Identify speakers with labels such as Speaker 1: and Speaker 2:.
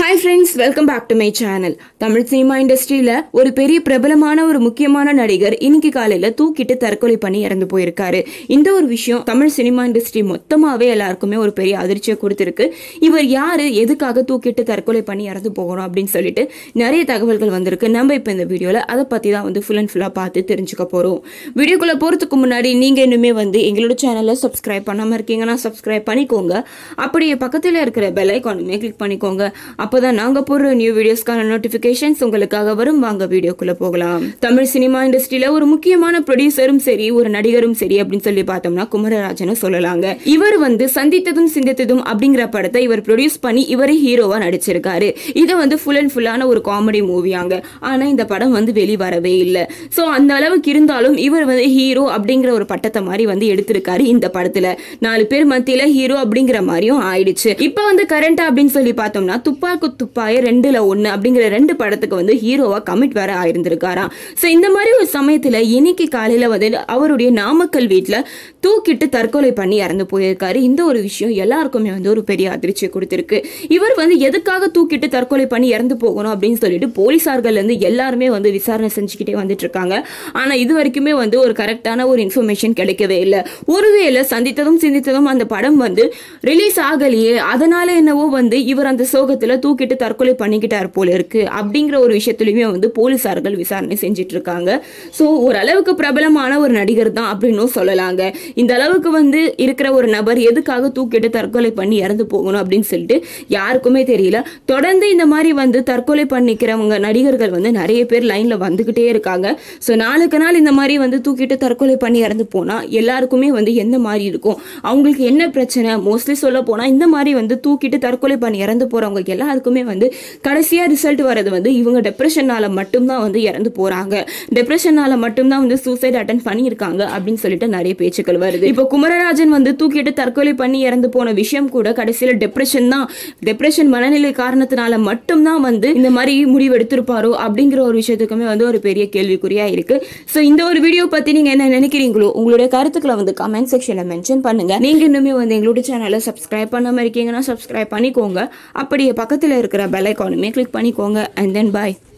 Speaker 1: hi friends welcome back to my channel Tamil cinema இண்டஸ்ட்ரியில் ஒரு பெரிய பிரபலமான ஒரு முக்கியமான நடிகர் இன்னைக்கு காலையில் தூக்கிட்டு தற்கொலை பண்ணி இறந்து போயிருக்காரு இந்த ஒரு விஷயம் தமிழ் சினிமா இண்டஸ்ட்ரி மொத்தமாகவே எல்லாருக்குமே ஒரு பெரிய அதிர்ச்சியை கொடுத்துருக்கு இவர் யாரு எதுக்காக தூக்கிட்டு தற்கொலை பண்ணி இறந்து போகணும் அப்படின்னு சொல்லிட்டு நிறைய தகவல்கள் வந்திருக்கு நம்ம இப்போ இந்த வீடியோவில் அதை பற்றி தான் வந்து ஃபுல் அண்ட் ஃபுல்லாக பார்த்து தெரிஞ்சுக்க போகிறோம் வீடியோக்குள்ளே போகிறதுக்கு முன்னாடி நீங்கள் இன்னுமே வந்து எங்களோட சேனலை சப்ஸ்கிரைப் பண்ணாமல் இருக்கீங்கன்னா சப்ஸ்கிரைப் பண்ணிக்கோங்க அப்படியே பக்கத்தில் இருக்கிற பெல் ஐக்கானுமே கிளிக் பண்ணிக்கோங்க அப்போதான் நாங்கள் போடுற நியூ வீடியோஸ்க்கான நோட்டிஃபிகேஷன்ஸ் உங்களுக்காக வரும் வாங்க வீடியோக்குள்ளே போகலாம் தமிழ் சினிமா இண்டஸ்ட்ரியில் ஒரு முக்கியமான ப்ரொடியூசரும் சரி ஒரு நடிகரும் சரி அப்படின்னு சொல்லி பார்த்தோம்னா குமரராஜனை சொல்லலாங்க இவர் வந்து சந்தித்ததும் சிந்தித்ததும் அப்படிங்கிற படத்தை இவர் ப்ரொடியூஸ் பண்ணி இவரே ஹீரோவா நடிச்சிருக்காரு இது வந்து ஃபுல் அண்ட் ஃபுல்லான ஒரு காமெடி மூவியாங்க ஆனா இந்த படம் வந்து வெளிவரவே இல்லை ஸோ அந்த அளவுக்கு இருந்தாலும் இவர் வந்து ஹீரோ அப்படிங்கிற ஒரு பட்டத்தை மாதிரி வந்து எடுத்திருக்காரு இந்த படத்துல நாலு பேர் மத்தியில ஹீரோ அப்படிங்கிற மாதிரியும் ஆயிடுச்சு இப்போ வந்து கரண்டா அப்படின்னு சொல்லி பார்த்தோம்னா துப்பாக்கு துப்பாய ரெண்டுல ஒண்ணு அப்படிங்கிற ரெண்டு படத்துக்கு வந்து ஹீரோவா கமிட் வேற ஆயிருந்திருக்காராம் ஸோ இந்த மாதிரி ஒரு சமயத்துல இன்னைக்கு காலையில வந்து அவருடைய நாமக்கல் வீட்டுல தூக்கிட்டு தற்கொலை பண்ணி இறந்து போயிருக்காரு இந்த ஒரு விஷயம் எல்லாருக்குமே வந்து ஒரு பெரிய அதிர்ச்சியை கொடுத்திருக்கு இவர் வந்து எதுக்காக தூக்கிட்டு தற்கொலை பண்ணி இறந்து போகணும் அப்படின்னு சொல்லிட்டு போலீசார்கள் இருந்து எல்லாருமே வந்து விசாரணை செஞ்சுக்கிட்டே வந்துட்டு இருக்காங்க ஆனா இது வரைக்குமே வந்து ஒரு கரெக்டான ஒரு இன்ஃபர்மேஷன் கிடைக்கவே இல்லை ஒருவேளை சந்தித்ததும் சிந்தித்ததும் அந்த படம் வந்து ரிலீஸ் ஆகலையே அதனால என்னவோ வந்து இவர் அந்த சோகத்துல தூக்கிட்டு தற்கொலை பண்ணிக்கிட்டார் போல இருக்கு அப்படிங்கிற ஒரு விஷயத்துலயுமே வந்து போலீசார்கள் விசாரணை செஞ்சுட்டு இருக்காங்க ஸோ ஓரளவுக்கு பிரபலமான ஒரு நடிகர் தான் அப்படின்னும் சொல்லலாங்க இந்த அளவுக்கு வந்து இருக்கிற ஒரு நபர் எதுக்காக தூக்கிட்டு தற்கொலை பண்ணி இறந்து போகணும் அப்படின்னு சொல்லிட்டு யாருக்குமே தெரியல தொடர்ந்து இந்த மாதிரி வந்து தற்கொலை பண்ணிக்கிறவங்க நடிகர்கள் வந்து நிறைய பேர் லைன்ல வந்துகிட்டே இருக்காங்க ஸோ நாளுக்கு நாள் இந்த மாதிரி வந்து தூக்கிட்டு தற்கொலை பண்ணி இறந்து போனா எல்லாருக்குமே வந்து எந்த மாதிரி இருக்கும் அவங்களுக்கு என்ன பிரச்சனை மோஸ்ட்லி சொல்ல போனா இந்த மாதிரி வந்து தூக்கிட்டு தற்கொலை பண்ணி இறந்து போறவங்க எல்லாருக்குமே வந்து கடைசியா ரிசல்ட் வர்றது வந்து இவங்க டெப்ரெஷனால மட்டும்தான் வந்து இறந்து போறாங்க டெப்ரெஷனால மட்டும்தான் வந்து சூசைட் அட்டன் பண்ணியிருக்காங்க அப்படின்னு சொல்லிட்டு நிறைய பேச்சுக்கள் வருது இப்போ குமரராஜன் வந்து தூக்கிட்டு தற்கொலை பண்ணி இறந்து போன விஷயம் கூட கடைசியில டெப்ரெஷன் தான் டெப்ரெஷன் மனநிலை காரணத்தினால மட்டும்தான் வந்து இந்த மாதிரி முடிவு எடுத்திருப்பாரோ அப்படிங்கிற ஒரு விஷயத்துக்குமே வந்து ஒரு பெரிய கேள்விக்குறியா இருக்கு ஸோ இந்த ஒரு வீடியோ பத்தி நீங்க என்ன நினைக்கிறீங்களோ உங்களுடைய கருத்துக்களை வந்து கமெண்ட் செக்ஷன்ல மென்ஷன் பண்ணுங்க நீங்க இன்னுமே வந்து எங்களுடைய சேனலை சப்ஸ்கிரைப் பண்ணாம இருக்கீங்கன்னா சப்ஸ்கிரைப் பண்ணிக்கோங்க அப்படியே பக்கத்துல இருக்கிற பெல் ஐக்கானுமே கிளிக் பண்ணிக்கோங்க அண்ட் தென் பாய்